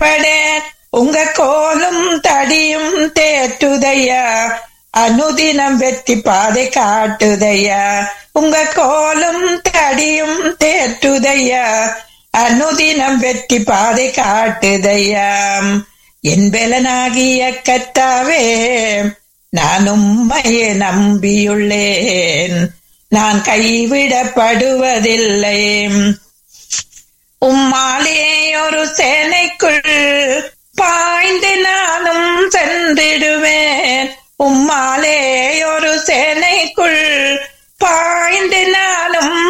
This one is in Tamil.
பயப்படேன் உங்க கோலும் தடியும் தேற்றுதையா அனுதினம் வெற்றி பாதை காட்டுதையா உங்க கோலும் தடியும் தேற்றுதையா அனுதினம் வெற்றி பாதை காட்டுதையா என் பலனாகிய கத்தாவே நான் உம்மையே நம்பியுள்ளேன் நான் கைவிடப்படுவதில்லை உம்மாலே ஒரு சேனைக்குள் பாய்ந்து நானும் சென்றிடுவேன் உம்மாலே ஒரு சேனைக்குள்